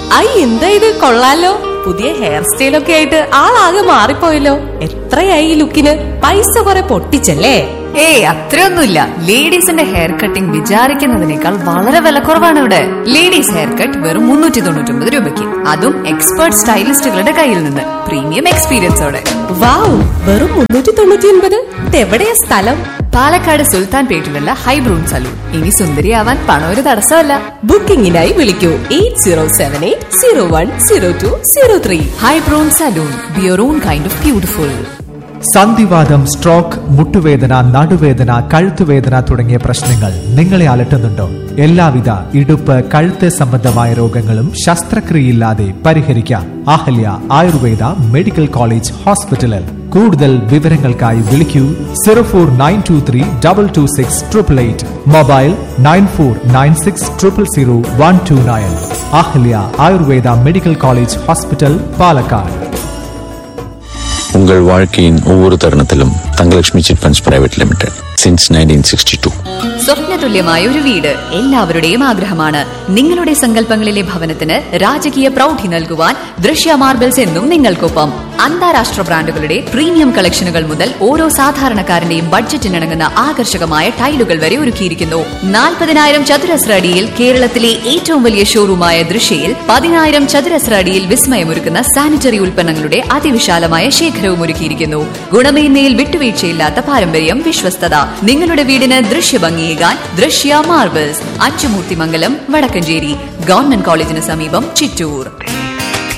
I എന്താ ഇത് കൊള്ളാലോ പുതിയ ഹെയർ സ്റ്റൈലൊക്കെ ആയിട്ട് ആളാകെ മാറിപ്പോയല്ലോ എത്രയായി ഈ ലുക്കിന് പൈസ കുറെ പൊട്ടിച്ചല്ലേ ഏയ് അത്രയൊന്നുമില്ല ലേഡീസിന്റെ ഹെയർ കട്ടിംഗ് വിചാരിക്കുന്നതിനേക്കാൾ വളരെ വിലക്കുറവാണ് ഇവിടെ ലേഡീസ് ഹെയർ കട്ട് വെറും മുന്നൂറ്റി തൊണ്ണൂറ്റി ഒമ്പത് രൂപയ്ക്ക് അതും എക്സ്പേർട്ട് സ്റ്റൈലിസ്റ്റുകളുടെ കയ്യിൽ നിന്ന് പ്രീമിയം എക്സ്പീരിയൻസോടെ വാവ് വെറും മുന്നൂറ്റി തൊണ്ണൂറ്റി ഒൻപത് ഇതെവിടെയാ സ്ഥലം പാലക്കാട് സുൽത്താൻ പേട്ടിലുള്ള ഹൈബ്രൂൺ സലൂൺ ഇനി സുന്ദരിയാവാൻ പണം ഒരു തടസ്സമല്ല ബുക്കിംഗിനായി വിളിക്കൂ eight zero seven eight zero one zero two zero three ഹൈബ്രൂൺ salon be your own kind of beautiful സന്ധിവാദം സ്ട്രോക്ക് മുട്ടുവേദന നടുവേദന കഴുത്തുവേദന തുടങ്ങിയ പ്രശ്നങ്ങൾ നിങ്ങളെ അലട്ടുന്നുണ്ടോ എല്ലാവിധ ഇടുപ്പ് കഴുത്ത് സംബന്ധമായ രോഗങ്ങളും ശസ്ത്രക്രിയയില്ലാതെ പരിഹരിക്കാം അഹല്യ ആയുർവേദ മെഡിക്കൽ കോളേജ് ഹോസ്പിറ്റലിൽ കൂടുതൽ വിവരങ്ങൾക്കായി വിളിക്കൂ zero four nine two three double two six triple eight mobile nine four nine six triple zero one two nine Ahalya Ayurveda medical college hospital Palakkad உங்கள் வாழ்க்கையின் ஒவ்வொரு தருணத்திலும் Thangalakshmi chit funds private limited since nineteen sixty two സ്വപ്നതുല്യമായ ഒരു വീട് എല്ലാവരുടെയും ആഗ്രഹമാണ് നിങ്ങളുടെ സങ്കല്പങ്ങളിലെ ഭവനത്തിന് രാജകീയ പ്രൗഢി നൽകുവാൻ ദൃശ്യ മാർബിൾസ് എന്നും നിങ്ങൾക്കൊപ്പം അന്താരാഷ്ട്ര ബ്രാൻഡുകളുടെ പ്രീമിയം കളക്ഷനുകൾ മുതൽ ഓരോ സാധാരണക്കാരന്റെയും ബഡ്ജറ്റിനിണങ്ങുന്ന ആകർഷകമായ ടൈലുകൾ വരെ ഒരുക്കിയിരിക്കുന്നു നാൽപ്പതിനായിരം ചതുരശ്ര അടിയിൽ കേരളത്തിലെ ഏറ്റവും വലിയ ഷോറൂമായ ദൃശ്യയിൽ പതിനായിരം ചതുരശ്ര അടിയിൽ വിസ്മയമൊരുക്കുന്ന സാനിറ്ററി ഉൽപ്പന്നങ്ങളുടെ അതിവിശാലമായ ശേഖരവും ഒരുക്കിയിരിക്കുന്നു ഗുണമേന്മയിൽ വിട്ടുവീഴ്ചയില്ലാത്ത പാരമ്പര്യം വിശ്വസ്തത നിങ്ങളുടെ വീടിന് ദൃശ്യഭംഗിയേകാൻ ദൃശ്യ മാർബിൾസ് അച്ചുമൂർത്തിമംഗലം വടക്കഞ്ചേരി ഗവൺമെന്റ് കോളേജിന് സമീപം ചിറ്റൂർ